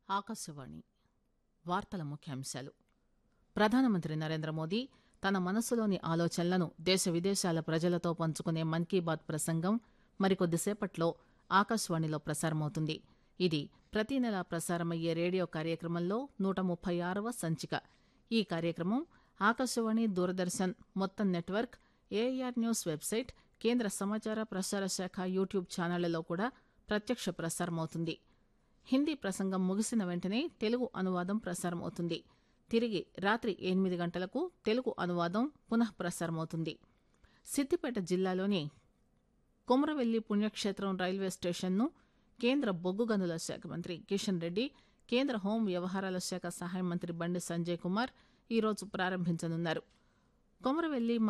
ఆకాశవాణి వార్తల ముఖ్యాంశాలు ప్రధానమంత్రి నరేంద్ర మోదీ తన మనసులోని ఆలోచనలను దేశ విదేశాల ప్రజలతో పంచుకునే మన్ కీ బాత్ ప్రసంగం మరికొద్దిసేపట్లో ఆకాశవాణిలో ప్రసారమవుతుంది ఇది ప్రతి నెలా ప్రసారమయ్యే రేడియో కార్యక్రమంలో నూట ముప్పై ఆరవ సంచిక ఈ కార్యక్రమం ఆకాశవాణి దూరదర్శన్ మొత్తం నెట్వర్క్ ఏఆర్ న్యూస్ వెబ్సైట్ కేంద్ర సమాచార ప్రసార శాఖ యూట్యూబ్ ఛానళ్లలో కూడా ప్రత్యక్ష ప్రసారమవుతుంది హిందీ ప్రసంగం ముగిసిన వెంటనే తెలుగు అనువాదం ప్రసారమవుతుంది తిరిగి రాత్రి ఎనిమిది గంటలకు తెలుగు అనువాదం పునః ప్రసారమవుతుంది సిద్దిపేట జిల్లాలోని కొమరవెల్లి పుణ్యక్షేత్రం రైల్వే స్టేషన్ను కేంద్ర బొగ్గు గనుల శాఖ మంత్రి కిషన్ రెడ్డి కేంద్ర హోం వ్యవహారాల శాఖ సహాయ మంత్రి బండి సంజయ్ కుమార్ ఈరోజు ప్రారంభించనున్నారు కొమరవెల్లి